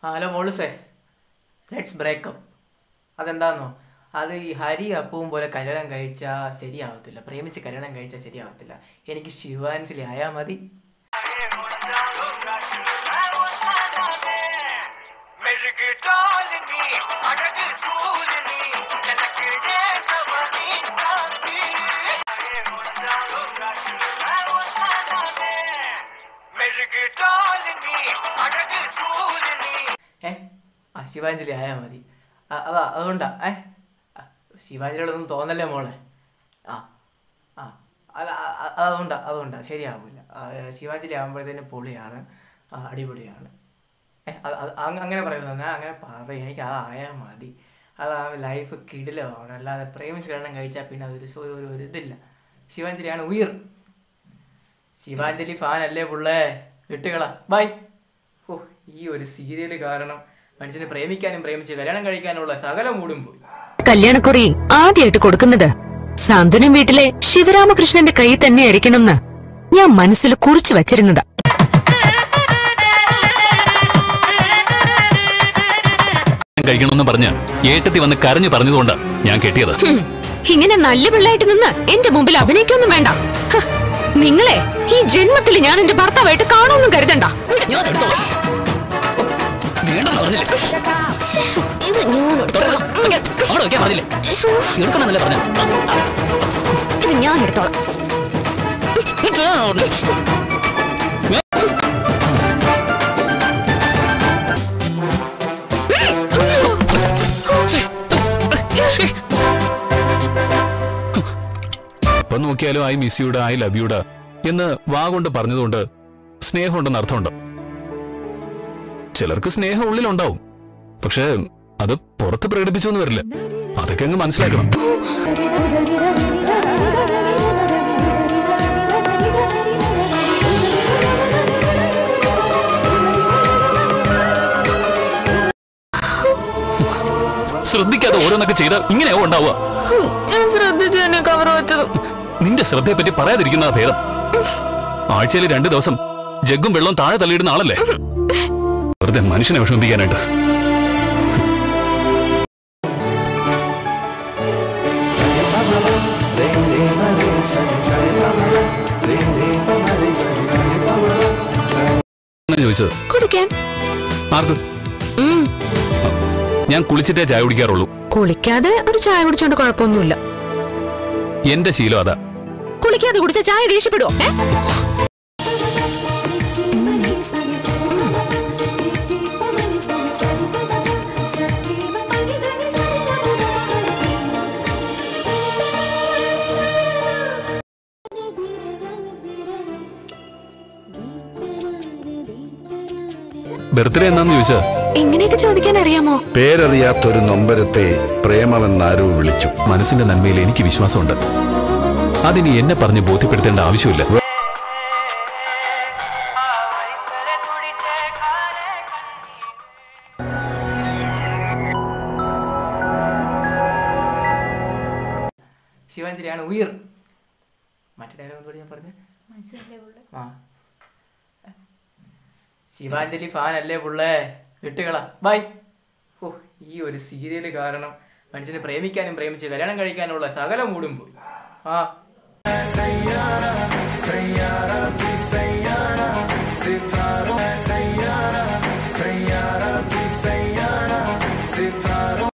ആ ഹലോ മോളുസേ let's breakup അതെന്താന്നോ അത് ഈ ഹരി അപ്പവും പോലെ കല്യാണം കഴിച്ചാൽ ശരിയാവത്തില്ല പ്രേമിച്ച് കല്യാണം കഴിച്ചാൽ ശരിയാവത്തില്ല എനിക്ക് ശിവാഞ്ജലി ആയാൽ മതി மெழுகு டாலினி அழகு ஸ்கூலினி எனக்கு ஏத்தவனி காந்தி மெழுகு டாலினி அழகு ஸ்கூலினி ഏ ആ ശിവാഞ്ജലി ആയാൽ മതി ആ, അതാ അതുകൊണ്ടാ ഏ ആ, ശിവാഞ്ജലിയോടൊന്നും തോന്നല്ലേ മോളെ ആ ആ അല്ല ആ, ആ, അതുകൊണ്ടാ അതുകൊണ്ടാ ശരിയാവില്ല ശിവാഞ്ജലി ആകുമ്പോഴത്തേന് പൊളിയാണ് ആ, അടിപൊളിയാണ് ഏ അത് അത് അങ്ങ് അങ്ങനെ പറയുന്നത് ഞാൻ അങ്ങനെ പറയും എനിക്ക് അതായാൽ മതി അത് ആ ലൈഫ് കിടിലമാണ് അല്ലാതെ പ്രേമിച്ച് കല്യാണം കഴിച്ചാൽ പിന്നെ അതൊരു സു- ഒരു ഒരു ഇതില്ല ശിവാഞ്ജലിയാണ് ഉയർ ശിവാഞ്ജലി ഫാൻ അല്ലേ പുള്ളേ വിട്ടുകളാ ബൈ ഓ ഈ ഒരു സീരിയൽ കാരണം മനുഷ്യനെ പ്രേമിക്കാനും പ്രേമിച്ച് കല്യാണം കഴിക്കാനുള്ള സകല മൂടും പോയി കല്യാണക്കുറി ആദ്യമായിട്ട് കൊടുക്കുന്നത് സാന്ത്വനം വീട്ടിലെ ശിവരാമകൃഷ്ണന്റെ കൈ തന്നെ ആയിരിക്കണമെന്ന് ഞാൻ മനസ്സിൽ കുറിച്ചു വച്ചിരുന്നതാ കഴിക്കണമെന്ന് പറഞ്ഞ് ഏട്ടത്തി വന്ന് കരഞ്ഞു പറഞ്ഞതുകൊണ്ട് ഞാൻ കെട്ടിയത് ഹും, ഇങ്ങനെ നല്ല പിള്ളായിട്ട് നിന്ന് എന്റെ മുമ്പിൽ അഭിനയിക്കൊന്നും വേണ്ട ഹ, നിങ്ങളെ ഈ ജന്മത്തിൽ ഞാൻ എന്റെ ഭർത്താവായിട്ട് കാണുമെന്നും കരുതണ്ട ഞാൻ എടുത്തോളാം. വേണ്ടെന്ന് പറഞ്ഞില്ലേ? ഇത് ഞാൻ എടുത്തോളാം അവിടെ വെക്കാൻ പറഞ്ഞില്ലേ എടുക്കണമെന്നല്ലേ പറഞ്ഞ ഇത് ഞാൻ എടുത്തോളാം ഇപ്പൊ നോക്കിയാലും I miss you I love you എന്ന് വാ കൊണ്ട് പറഞ്ഞതുകൊണ്ട് സ്നേഹമുണ്ടെന്ന് അർത്ഥമുണ്ട് ചിലർക്ക് സ്നേഹം ഉള്ളിലുണ്ടാവും പക്ഷെ അത് പുറത്ത് പ്രകടിപ്പിച്ചൊന്നും വരില്ല അതൊക്കെ അങ്ങ് മനസ്സിലാക്കണം ശ്രദ്ധിക്കാതെ ഓരോന്നൊക്കെ ചെയ്താൽ ഇങ്ങനെയാവും ഉണ്ടാവുക ഞാൻ ശ്രദ്ധിച്ചു തന്നെ കവർ വെച്ചത് നിന്റെ ശ്രദ്ധയെ പറ്റി പറയാതിരിക്കുന്ന ഭേദം ആഴ്ചയിൽ രണ്ടു ദിവസം ജഗ്ഗും വെള്ളവും താഴെ തള്ളിയിടുന്ന ആളല്ലേ വെറുതെ മനുഷ്യനെ വിഷമിപ്പിക്കാനായിട്ട് എന്നാ ചോദിച്ചത് കുടിക്കാൻ ആർക്ക് ഉം. ഞാൻ കുളിച്ചിട്ടേ ചായ കുടിക്കാറുള്ളൂ കുളിക്കാതെ ഒരു ചായ കുടിച്ചോണ്ട് കുഴപ്പമൊന്നുമില്ല എന്റെ ശീലം അതാ കുളിക്കാതെ കുടിച്ച ചായ ദേഷ്യപ്പെടുവോ ഏ? ബർത്ത്ഡേ എന്നാന്ന് ചോദിച്ചാ ഇങ്ങനെയൊക്കെ ചോദിക്കാൻ അറിയാമോ പേരറിയാത്തൊരു നൊമ്പരത്തെ പ്രേമമെന്നാരോ വിളിച്ചു മനസ്സിന്റെ നന്മയിൽ എനിക്ക് വിശ്വാസമുണ്ട് അതിനി എന്നെ പറഞ്ഞ് ബോധ്യപ്പെടുത്തേണ്ട ആവശ്യമില്ല ശിവാഞ്ജലിയാണ് ഉയർ മറ്റേ ഡയലോഗ് കൂടി ഞാൻ പറഞ്ഞ ആ ശിവാഞ്ജലി ഫാൻ അല്ലേ പുള്ളേ വിട്ടുകളാ ബൈ ഓ ഈ ഒരു സീരിയൽ കാരണം മനുഷ്യനെ പ്രേമിക്കാനും പ്രേമിച്ച് കല്യാണം കഴിക്കാനുള്ള സകല മൂടും പോയി ആ